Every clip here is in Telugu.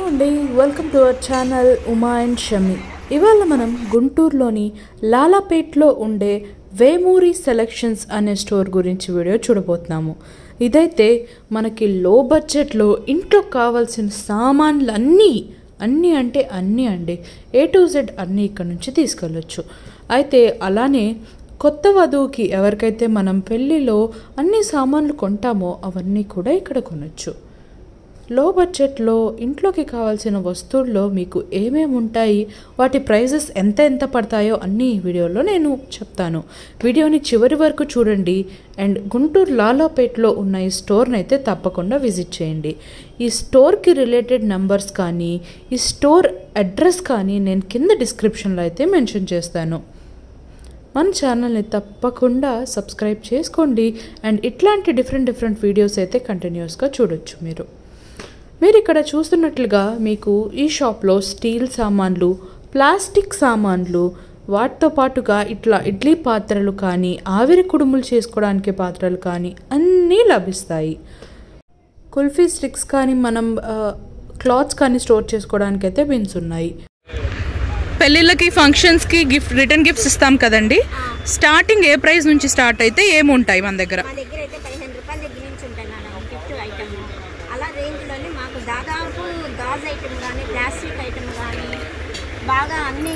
అండి welcome to our channel Uma and Shami ఇవాళ మనం గుంటూరులోని లాలాపేట్లో ఉండే వేమూరి సెలెక్షన్స్ అనే స్టోర్ గురించి వీడియో చూడబోతున్నాము ఇదైతే మనకి లో బడ్జెట్లో ఇంట్లో కావాల్సిన సామాన్లు అన్నీ అన్నీ అంటే అన్నీ అండి ఏ టు జెడ్ అన్నీ ఇక్కడ నుంచి తీసుకెళ్ళొచ్చు అయితే అలానే కొత్త వధువుకి ఎవరికైతే మనం పెళ్ళిలో అన్ని సామాన్లు కొంటామో అవన్నీ కూడా ఇక్కడ కొనొచ్చు లో బడ్జెట్లో ఇంట్లోకి కావాల్సిన వస్తువుల్లో మీకు ఏమేమి ఉంటాయి వాటి ప్రైజెస్ ఎంత ఎంత పడతాయో అన్ని ఈ వీడియోలో నేను చెప్తాను వీడియోని చివరి వరకు చూడండి అండ్ గుంటూరు లాలాపేట్లో ఉన్న ఈ స్టోర్ని అయితే తప్పకుండా విజిట్ చేయండి ఈ స్టోర్కి రిలేటెడ్ నంబర్స్ కానీ ఈ స్టోర్ అడ్రస్ కానీ నేను కింద డిస్క్రిప్షన్లో అయితే మెన్షన్ చేస్తాను మన ఛానల్ని తప్పకుండా సబ్స్క్రైబ్ చేసుకోండి అండ్ ఇట్లాంటి డిఫరెంట్ డిఫరెంట్ వీడియోస్ అయితే కంటిన్యూస్గా చూడొచ్చు మీరు మీరు ఇక్కడ చూస్తున్నట్లుగా మీకు ఈ షాప్లో స్టీల్ సామాన్లు ప్లాస్టిక్ సామాన్లు వాటితో పాటుగా ఇట్లా ఇడ్లీ పాత్రలు కానీ ఆవిరి కుడుములు చేసుకోవడానికి పాత్రలు కానీ అన్నీ లభిస్తాయి కుల్ఫీ స్టిక్స్ కానీ మనం క్లాత్స్ కానీ స్టోర్ చేసుకోవడానికి అయితే బిన్స్ ఉన్నాయి పెళ్ళిళ్ళకి ఫంక్షన్స్కి గిఫ్ట్ రిటర్న్ గిఫ్ట్స్ ఇస్తాం కదండి స్టార్టింగ్ ఏ ప్రైస్ నుంచి స్టార్ట్ అయితే ఏముంటాయి మన దగ్గర మా దగ్గర అయితే పదిహేను రూపాయల దగ్గర నుంచి ఉంటాయి మేడం గిఫ్ట్ ఐటమ్ అలా రేంజ్లోనే మాకు దాదాపు గాజ్ ఐటమ్ కానీ ప్లాస్టిక్ ఐటమ్ కానీ బాగా అన్ని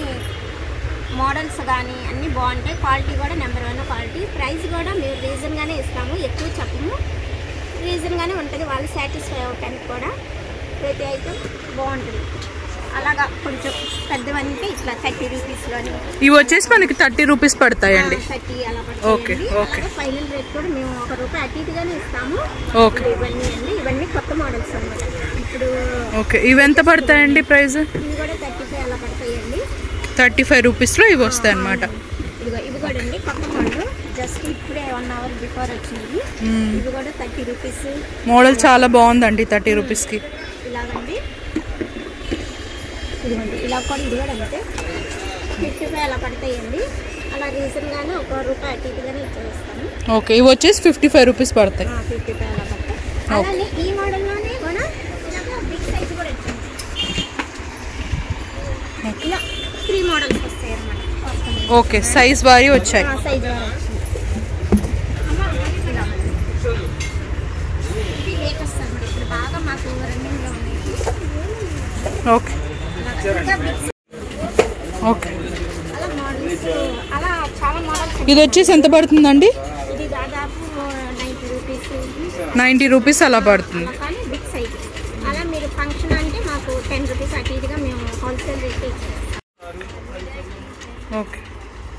మోడల్స్ కానీ అన్నీ బాగుంటాయి క్వాలిటీ కూడా నెంబర్ వన్ క్వాలిటీ ప్రైస్ కూడా మేము రీజన్గానే ఇస్తాము ఎక్కువ చెప్పము రీజన్గానే ఉంటుంది వాళ్ళు సాటిస్ఫై అవ్వటానికి కూడా ప్రతి ఐటమ్ బాగుంటుంది అలాగా కొంచెం పెద్దవన్నీ ఇట్లా థర్టీ రూపీస్లోని ఇవి వచ్చేసి మనకి థర్టీ రూపీస్ పడతాయండి థర్టీ అలా ఓకే, పడుతుంది ఓకే. ఫైనల్ రేట్ కూడా మేము ఒక రూపాయి అటు ఇటుగానే ఇస్తాము ఓకే ఇవన్నీ అండి ఇవన్నీ కొత్త మోడల్స్ అన్నమాట ఇప్పుడు ఓకే ఇవి ఎంత పడతాయండి ప్రైస్ ఇవి కూడా థర్టీ ఫైవ్ అలా పడతాయండి థర్టీ ఫైవ్ రూపీస్లో ఇవి వస్తాయి అన్నమాట ఇదిగో ఇవి కూడా అండి కొత్త మోడల్ జస్ట్ ఇప్పుడే వన్ అవర్ బిఫోర్ వచ్చింది ఇవి కూడా థర్టీ రూపీస్ మోడల్ చాలా బాగుందండి థర్టీ రూపీస్కి ఇలాగండి ఇదిగోండి ఇలా కూడా ఇది కూడా అంతే ఫిఫ్టీ ఫైవ్ అలా పడతాయండి అలా రీజన్గానే ఒక రూపాయి అటు ఇటుగానే ఇచ్చేస్తాము ఓకే ఇవి వచ్చేసి ఫిఫ్టీ ఫైవ్ రూపీస్ పడతాయి ఫిఫ్టీ ఫైవ్ అలా పడతాయి అలానే ఈ మోడల్లోనే కూడా ఇలాగ బిగ్ సైజ్ కూడా వచ్చింది ఇలా త్రీ మోడల్స్ వస్తాయి అన్నమాట ఓకే సైజ్ వారి వచ్చాయి సైజ్ ఇది లేటెస్ట్ అన్నమాట ఇప్పుడు బాగా మాకు రన్నింగ్లో ఉన్నాయి ఓకే ఇంకా బిగ్ ఓకే అలా మోడల్స్ అలా చాలా మోడల్స్ ఇది వచ్చేసి ఎంత పడుతుందండి ఇది దాదాపు నైంటీ రూపీస్ నైంటీ రూపీస్ అలా పడుతుంది కానీ బిగ్ సైజ్ అలా మీరు ఫంక్షన్ అంటే మాకు టెన్ రూపీస్ అటు ఇటుగా మేము హోల్సేల్ రేట్ ఇచ్చేస్తాం ఓకే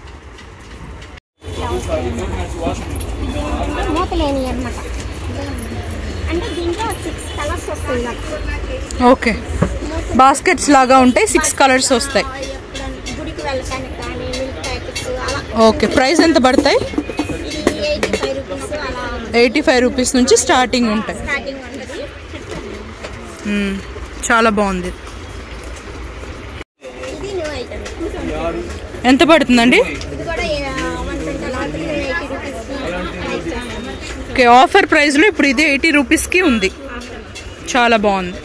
మూతలేని అనమాట అంటే దీంట్లో సిక్స్ కలర్స్ వస్తాయి నాకు ఓకే బాస్కెట్స్ లాగా ఉంటాయి సిక్స్ కలర్స్ వస్తాయి ఎప్పుడన్నా గుడికి వెళ్ళటానికి కానీ మిల్క్ ప్యాకెట్స్ అలా ఓకే ప్రైస్ ఎంత పడతాయి ఇది ఎయిటీ ఫైవ్ రూపీస్ అలా ఎయిటీ ఫైవ్ రూపీస్ నుంచి స్టార్టింగ్ ఉంటాయి స్టార్టింగ్ ఉంటుంది మ్మ్. చాలా బాగుంది ఇది న్యూ ఐటమ్ ఎంత పడుతుందండి ఇది కూడా వన్ ట్వంటీ అలా ఎయిటీ రూపీస్ ఓకే ఆఫర్ ప్రైస్లో ఇప్పుడు ఇది ఎయిటీ రూపీస్కి ఉంది చాలా బాగుంది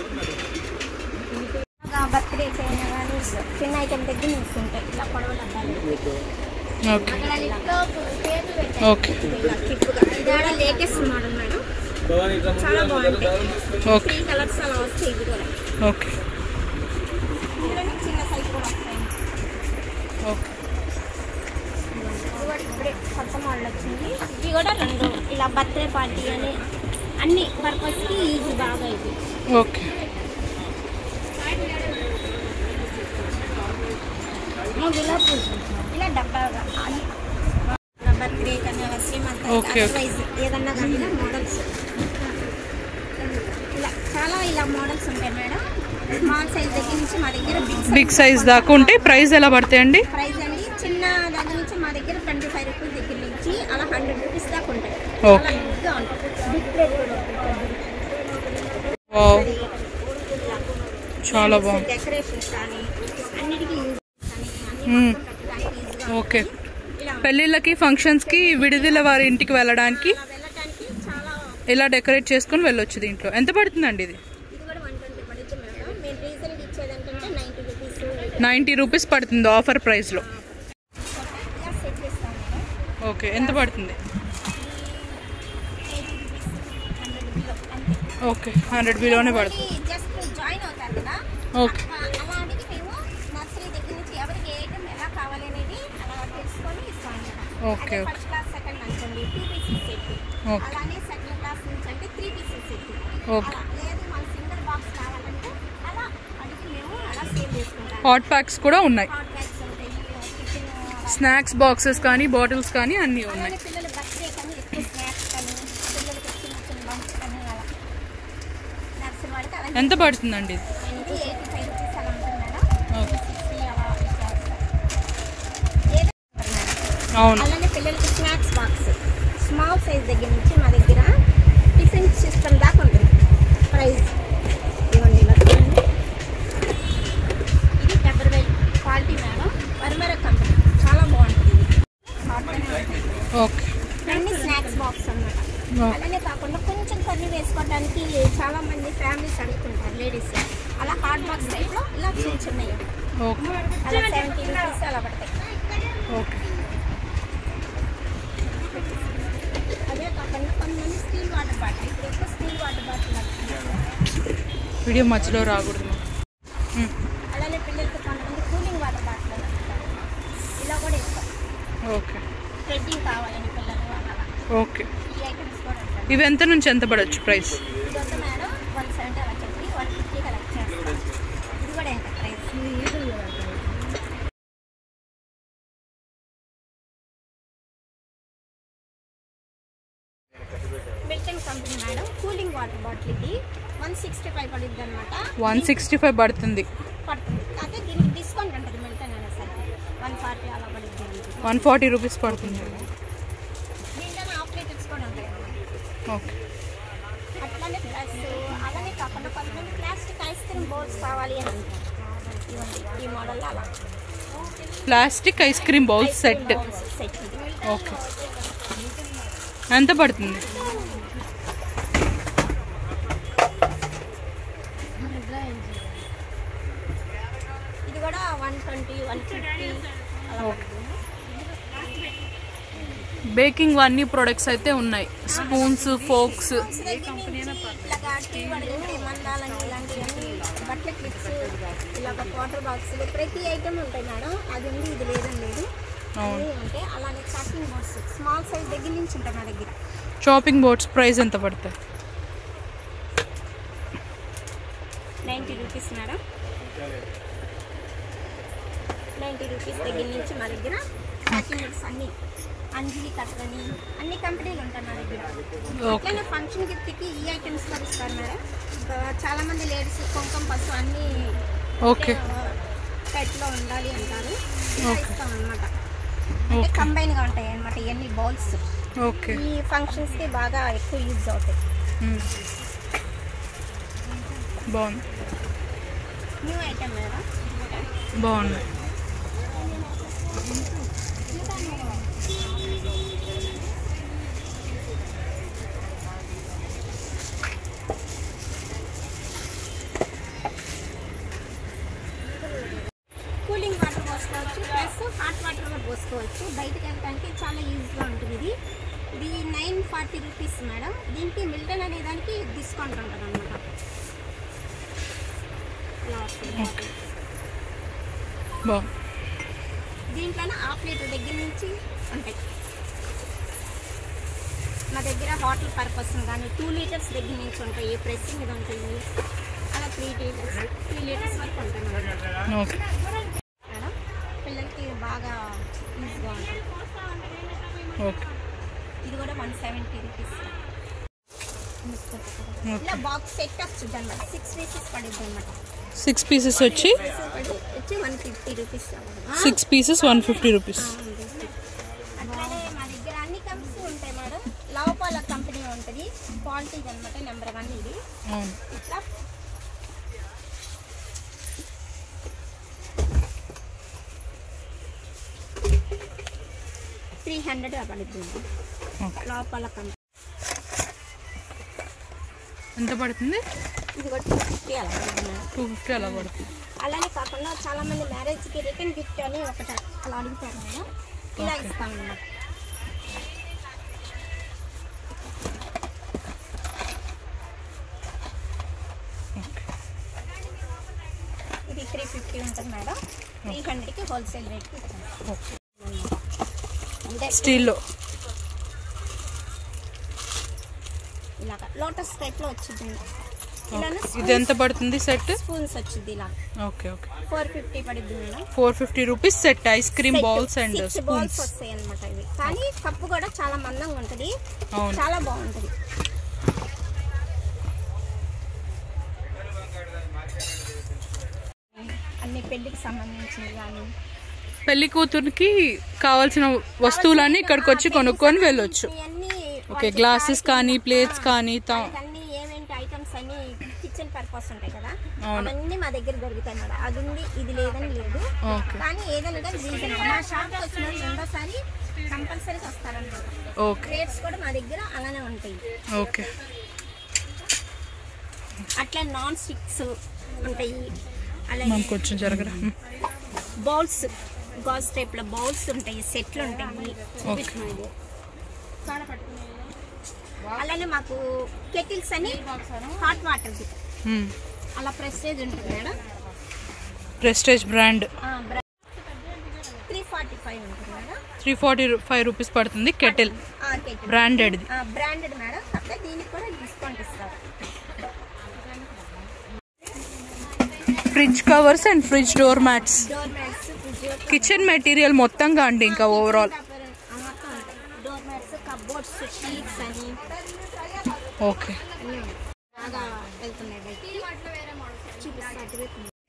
బర్త్డే అయినా కానీ చిన్న ఐటమ్ దగ్గర నుంచి ఉంటాయి ఇలా పొడవ డబ్బాలు ఓకే ఓకే ఇలా కిప్పుగా ఇది కూడా లేటెస్ట్ మోడల్ మేడం చాలా బాగుంటాయి ఓకే త్రీ కలర్స్ అలా వస్తాయి ఇవి కూడా ఓకే ఇందులోనే చిన్న సైజ్ కూడా వస్తాయి ఓకే ఇది కూడా ఇప్పుడే కొత్త మోడల్ వచ్చింది ఇవి కూడా రెండు ఇలా బర్త్డే పార్టీ అని అన్ని పర్పస్కి ఈజీ బాగా ఇది ఓకే మూడు ఇలా పూలు ఇలా డబ్బాగా అన్ని బర్త్డే కానీ శ్రీమంత ఓకే, ఓకే. అదర్వైజ్ ఏదన్నా కానీ మోడల్స్ ఇలా చాలా ఇలా మోడల్స్ ఉంటాయి మేడం స్మాల్ సైజ్ దగ్గర నుంచి మా దగ్గర బిగ్ బిగ్ సైజ్ దాకా ఉంటే ప్రైస్ ఎలా పడతాయండి ప్రైస్ అండి చిన్న దగ్గర నుంచి మా దగ్గర ట్వంటీ ఫైవ్ రూపీస్ దగ్గర నుంచి అలా హండ్రెడ్ రూపీస్ దాకా ఉంటాయి ఓకే. చాలా బిగ్గా ఉంటాయి బిగ్ ప్లేట్ కూడా ఉంటుంది వావ్ చాలా బాగుంది డెకరేషన్స్ కానీ అన్నిటికీ యూజ్ కానీ మ్మ్. అన్ని ఈజీగా ఓకే పెళ్ళిళ్ళకి ఫంక్షన్స్కి విడిదిల వారి ఇంటికి వెళ్ళడానికి వెళ్ళటానికి చాలా ఇలా డెకరేట్ చేసుకొని వెళ్ళొచ్చు దీంట్లో ఎంత పడుతుందండి ఇది ఇది కూడా వన్ ట్వంటీ పడుతుంది మేడం మీరు నైంటీ రూపీస్ పడుతుంది ఆఫర్ ప్రైస్లో ఇలా సెట్ చేస్తాం మేడం ఓకే ఎంత పడుతుంది ఎయిటీ రూపీస్ హండ్రెడ్ బిలో అంతే ఓకే హండ్రెడ్ బిలోనే పడుతుంది జస్ట్ జాయిన్ అవుతారు కదా ఓకే ఆ- అలాంటిది మేము నర్సరీ దగ్గర నుంచి ఎవరికి ఏ ఐటమ్ ఎలా కావాలి అనేది అలా తెలుసుకొని ఇస్తాం కదా okay, okay. First class second అనుకోండి టూ పీసెస్ సెట్ ఓకే. అలానే సెకండ్ క్లాస్ నుంచి అంటే త్రీ పీసెస్ సెట్ ఓకే. లేదు మన సింగిల్ బాక్స్ కావాలంటే అలా అడిగి మేము అలా సేల్ చేసుకుంటాం హాట్ ప్యాక్స్ కూడా ఉన్నాయి హాట్ బ్యాగ్స్ ఉంటాయి కిచెన్ స్నాక్స్ బాక్సెస్ కానీ బాటిల్స్ కానీ అన్నీ ఉన్నాయి అలానే పిల్లల బర్త్డే కానీ ఎక్కువ స్నాక్స్ కానీ పిల్లలకి చిన్న చిన్న బంప్స్ కానీ అలా నర్సరీ వాడికి అలా ఎంత పడుతుందండి ఇది ఇది ఎయిటీ ఫైవ్ రూపీస్ అలా ఉంటుంది మేడం ఓకే. సిక్స్టీ అలా ఇచ్చేస్తారు. ఏదో ఉంటుంది మేడం. అవును అలానే పిల్లలకి స్నాక్స్ బాక్స్ స్మాల్ సైజ్ దగ్గర నుంచి మా దగ్గర టిఫిన్ సిస్టమ్ దాకా ఉంటుంది ప్రైస్ ఇవ్వండి ఇలా చూడండి ఇది డెబ్బై వేలు క్వాలిటీ మేడం వర్మర కంపెనీ చాలా బాగుంటుంది ఇది కాటన్ ఉంటుంది. ఓకే అన్ని స్నాక్స్ బాక్స్ అన్నమాట ఓకే. అలానే కాకుండా కొంచెం కర్రీ వేసుకోవడానికి చాలా మంది ఫ్యామిలీస్ అడుగుతుంటారు లేడీస్ అలా హాట్ బాక్స్ టైప్లో ఇలా చిన్న చిన్నవి ఓకే అలా సెవెంటీ రూపీస్ అలా పడతాయి ఓకే అదే కాకుండా కొంతమంది స్టీల్ వాటర్ బాటిల్ ఇప్పుడు ఎక్కువ స్టీల్ వాటర్ బాటిల్ నడుస్తుంది. వీడియో మధ్యలో రాకూడదు మ్మ్. అలానే పిల్లలకి కొంతమంది కూలింగ్ వాటర్ బాటిల్ నడుస్తారు ఇలా కూడా ఇస్తాం ఓకే థ్రెడ్డింగ్ కావాలని పిల్లలు అలా ఓకే ఈ ఐటమ్స్ కూడా ఉంటాయి ఇవి ఎంత నుంచి ఎంత పడవచ్చు ప్రైస్ ఇది వద్ద మేడం వన్ సెవెంటీ అలా చెప్పి వన్ ఫిఫ్టీ కలెక్ట్ చేస్తాం ఇది కూడా ఎంత price Milton company madam cooling water bottle ఇది వన్ సిక్స్టీ ఫైవ్ పడుద్ది అనమాట వన్ సిక్స్టీ ఫైవ్ పడుతుంది పడుతుంది అయితే దీనికి డిస్కౌంట్ ఉంటుంది మిల్టన్ అనేసరికి వన్ ఫార్టీ అలా పడుద్ది అంతే. వన్ ఫార్టీ రూపీస్ పడుతుంది దీంట్లో హాఫ్ లీటర్స్ కూడా ఉంటాయి ఓకే అట్లానే ప్లస్ అలానే కాకుండా కొంతమంది ప్లాస్టిక్ ఐస్ క్రీమ్ బౌల్స్ కావాలి అని అంటారు ఇవ్వండి ఈ మోడల్ అలా plastic ice cream bowl ice set cream bowls set ఇది ఓకే ఎంత పడుతుంది ఇది కూడా వన్ ట్వంటీ వన్ ఫిఫ్టీ అలా పడుతుంది బేకింగ్ అన్ని ప్రొడక్ట్స్ అయితే ఉన్నాయి స్పూన్స్ ఫోక్స్ ఇలాగా టీ వడగంటే మందాలని ఇలాంటివన్నీ బట్టల క్లిప్స్ ఇలాగ వాటర్ బాక్సులు ప్రతి ఐటమ్ ఉంటాయి మేడం అది ఉంది ఇది లేదని లేదు అవును అన్నీ ఉంటాయి అలానే చాకింగ్ బోర్డ్స్ స్మాల్ సైజ్ దగ్గర నుంచి ఉంటాయి మా దగ్గర షాపింగ్ బోర్డ్స్ ప్రైస్ ఎంత పడతాయి ninety rupees madam ninety rupees దగ్గర నుంచి మా దగ్గర చాకింగ్ బోర్డ్స్ అన్ని అంజలి కట్టని అన్ని కంపెనీలు ఉంటాయి మా దగ్గర ఓకే అట్లనే ఫంక్షన్ గిఫ్ట్కి ఈ ఐటమ్స్ కూడా ఇస్తారు మేడం ఇంకా చాలా మంది లేడీస్ కుంకుమ పసుపు అన్ని ఓకే పెట్లో ఉండాలి అంటారు ఇలా ఓకే. ఇస్తాం అనమాట అంటే ఓకే కంబైన్గా ఉంటాయి అనమాట ఇవన్నీ బౌల్స్ ఓకే ఈ ఫంక్షన్స్కి బాగా ఎక్కువ యూజ్ అవుతాయి మ్మ్. బాగుంది న్యూ ఐటమ్ మేడం బాగుంది కూలింగ్ వాటర్ పోసుకోవచ్చు ప్లస్ హాట్ వాటర్ కూడా పోసుకోవచ్చు బయటకు వెళ్ళడానికి చాలా యూజ్గా ఉంటుంది ఇది ఇది నైన్ ఫార్టీ రూపీస్ మేడం దీనికి మిల్టన్ అనే దానికి డిస్కౌంట్ ఉంటుంది అనమాట ఓకే బాగుంది దీంట్లోనే హాఫ్ లీటర్ దగ్గర నుంచి ఉంటాయి మా దగ్గర హోటల్ పర్పస్ కానీ టూ లీటర్స్ దగ్గర నుంచి ఉంటాయి ప్రెస్సింగ్ మీద ఉంటాయి అలా త్రీ లీటర్స్ త్రీ లీటర్స్ వరకు ఉంటాయి మన దగ్గర. ఓకే మేడం పిల్లలకి బాగా ఈజీగా ఉంటుంది ఓకే ఇది కూడా వన్ సెవెంటీ రూపీస్ ఇలా బాక్స్ సెట్ వస్తుంది అనమాట సిక్స్ పీసెస్ పడుతుంది అనమాట సిక్స్ పీసెస్ వచ్చి వచ్చి one fifty rupees six pieces one fifty rupees అట్లానే మా దగ్గర అన్ని కంపెనీస్ ఉంటాయి మేడం లవపాల కంపెనీ ఉంటుంది క్వాలిటీ అనమాట నెంబర్ వన్ ఇది అవును ఇట్లా త్రీ హండ్రెడ్ పడుతుంది ఓకే లోపల కంపెనీ ఎంత పడుతుంది ఇది కూడా టూ ఫిఫ్టీ అలా పడుతుంది మేడం టూ ఫిఫ్టీ అలా పడుతుంది అలానే కాకుండా చాలా మంది మ్యారేజ్కి రిటర్న్ గిఫ్ట్ అని ఒకటి అలా అడుగుతారు మేడం ఇలా ఇస్తామన్నమాట ఇది త్రీ ఫిఫ్టీ ఉంటుంది మేడం త్రీ హండ్రెడ్కి హోల్సేల్ రేట్కి ఇస్తాం అంటే స్టీల్లో ఇలాగా లోటస్ టైప్లో వచ్చింది ఇలానే ఇది ఎంత పడుతుంది సెట్ స్పూన్స్ వచ్చింది ఇలా ఓకే ఓకే ఫోర్ ఫిఫ్టీ పడుద్ది madam four fifty rupees set ice cream bowls and balls spoons వస్తాయి అనమాట ఇవి కానీ కప్పు కూడా చాలా మందంగా ఉంటుంది అవును చాలా బాగుంటుంది అన్ని పెళ్లికి సంబంధించినవి కానీ పెళ్లి కూతురికి కావాల్సిన వస్తువులన్నీ ఇక్కడికి వచ్చి కొనుక్కొని వెళ్ళొచ్చు ఇవన్నీ ఓకే గ్లాసెస్ కానీ ప్లేట్స్ కానీ తా- అన్ని ఏమేంటి ఐటమ్స్ అన్ని కిచెన్ పర్పస్ ఉంటాయి కదా అవును. అవన్నీ మా దగ్గర దొరుకుతాయి మేడం అది ఉంది ఇది లేదని లేదు ఓకే కానీ ఏదైనా కానీ రీజన్ మా షాప్కి వచ్చిన వాళ్ళు రెండోసారి కంపల్సరీగా వస్తారనమాట ఓకే రేట్స్ కూడా మా దగ్గర అలానే ఉంటాయి ఓకే అట్లా నాన్ స్టిక్స్ ఉంటాయి మనం అలాగే కొంచెం జరగరా బౌల్స్ గాజ్ టైప్ లో బౌల్స్ ఉంటాయి సెట్లు ఉంటాయి చూపిస్తున్నాయి. అలానే మాకు కెటిల్స్ అని హాట్ వాటర్ అలా ప్రెస్టేజ్ ఉంటుంది madam Prestige brand three forty five ఉంటుంది madam three forty five rupees పడుతుంది కెటిల్ కెటిల్ బ్రాండెడ్ది బ్రాండెడ్ మేడం కాకపోతే దీనికి కూడా డిస్కౌంట్ ఇస్తారు fridge covers and fridge door mats door mats fridge kitchen material మొత్తంగా అండి ఇంకా overall door mats cupboards sheets అని ఓకే అన్నీ ఉన్నాయి. బాగా వెళ్తున్నాయి బయటికి చూపిస్తాను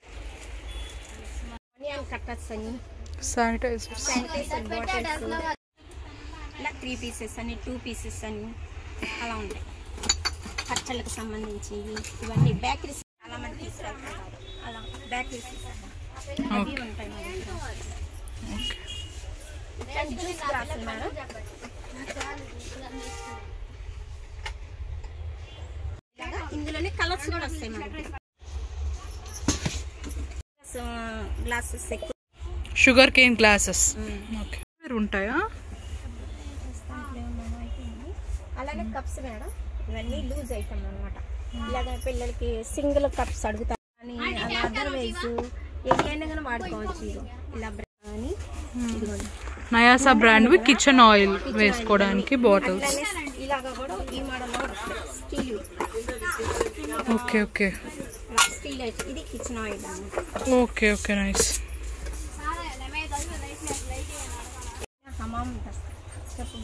ఆనియన్ కట్టర్స్ అని శానిటైజర్స్ శానిటైజర్ బాటిల్స్ ఇలా త్రీ పీసెస్ అని టూ పీసెస్ అని అలా ఉంటాయి పచ్చళ్ళకి సంబంధించి ఇవన్నీ బేకరీస్ చాలా మంది తీసుకెళ్తారు అలా బేకరీస్ అవి ఉంటాయి మా దగ్గర. ఇట్లాంటి జ్యూస్ గ్లాసులు మేడం ఇలాగా ఇందులోనే కలర్స్ కూడా వస్తాయి మన దగ్గర గ్లాసెస్ ఎక్కువ షుగర్ కేన్ గ్లాసెస్ ఓకే ఉంటాయా అలానే కప్స్ మేడం ఇవన్నీ లూజ్ ఐటమ్ అనమాట ఇలాగ పిల్లలకి సింగిల్ కప్స్ అడుగుతారు కానీ అలా అదర్వైజ్ ఏదైనా కానీ వాడుకోవచ్చు ఇది ఇలా అని ఇదిగోండి నయాసా బ్రాండ్ కిచెన్ ఆయిల్ వేసుకోవడానికి బాటిల్స్ అట్లానే ఇలాగా కూడా ఈ మోడల్లో కూడా స్టీల్ ఓకే ఓకే స్టీల్ ఇది కిచెన్ ఆయిల్ అనమాట ఓకే ఓకే నైస్ హమాం ఉంటుంది చెప్పు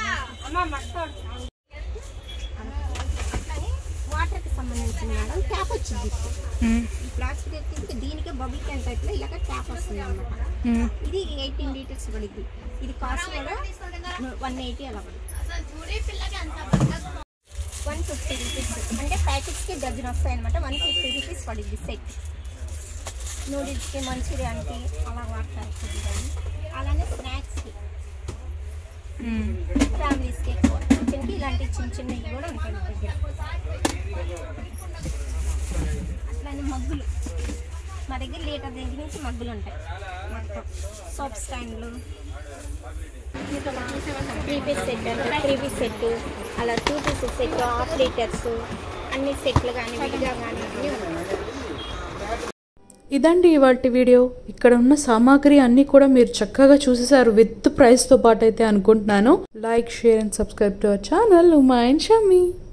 వాటర్కి సంబంధించిన మేడం ట్యాప్ వచ్చింది ఈ ప్లాస్టిక్ ఎక్కింది దీనికే బబుల్ క్యాన్ టైప్లో ఇలాగ ట్యాప్ వస్తుంది అనమాట ఇది ఎయిటీన్ లీటర్స్ పడుద్ది ఇది కాస్ట్ కూడా వన్ ఎయిటీ అలా పడుతుంది వన్ ఫిఫ్టీ రూపీస్ అంటే ప్యాకెట్స్కి డజన్ వస్తాయి అనమాట వన్ ఫిఫ్టీ రూపీస్ పడుద్ది సెట్ నూడిల్స్కి మంచూరియాన్కి అలా వాడతారు కొద్దిగా అలానే స్నాక్స్కి ఫ్యామిలీస్కి ఎక్కువ కిచెన్కి ఇలాంటి చిన్న చిన్నవి కూడా ఉంటాయి మా దగ్గర అట్లానే మగ్గులు మా దగ్గర లీటర్ దగ్గర నుంచి మగ్గులు ఉంటాయి మొత్తం సోప్ స్టాండ్లు త్రీ పీస్ సెట్ అంటే త్రీ పీస్ సెట్ అలా two pieces set half litres అన్ని సెట్లు కానీ విడిగా కానీ అన్నీ ఉన్నాయి ఇదండి ఇవాటి వీడియో ఇక్కడ ఉన్న సామాగ్రి అన్నీ కూడా మీరు చక్కగా చూసేసారు విత్ ప్రైస్తో పాటు అయితే అనుకుంటున్నాను like share and subscribe to our channel ఉమాయన్ షమీ